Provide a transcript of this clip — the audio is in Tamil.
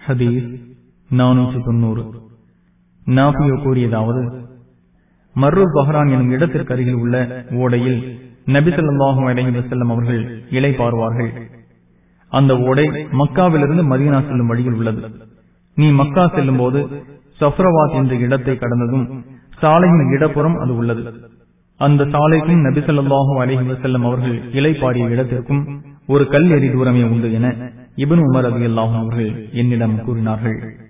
ஹதீஸ் நானூற்றி தொண்ணூறு நாபியோ கூறியதாவது மர்ரூர் பஹ்ரான் எனும் இடத்திற்கு அருகில் உள்ள ஓடையில் நபிசல்லாஹும் அலைஹி செல்லும் அவர்கள் இலை பாருவார்கள் அந்த ஓடை மக்காவிலிருந்து மதீனா செல்லும் வழியில் உள்ளது நீ மக்கா செல்லும் போது சஃப்ரவாத் என்ற இடத்தை கடந்ததும் சாலையின் இடப்புறம் அது உள்ளது அந்த சாலைக்கும் நபிசல்லாஹு அலஹி வசல்லம் அவர்கள் இலை பாடிய இடத்திற்கும் ஒரு கல் எறி தூரமே உண்டு என இபன் உமர் அதி அல்லாஹும் அவர்கள் என்னிடம் கூறினார்கள்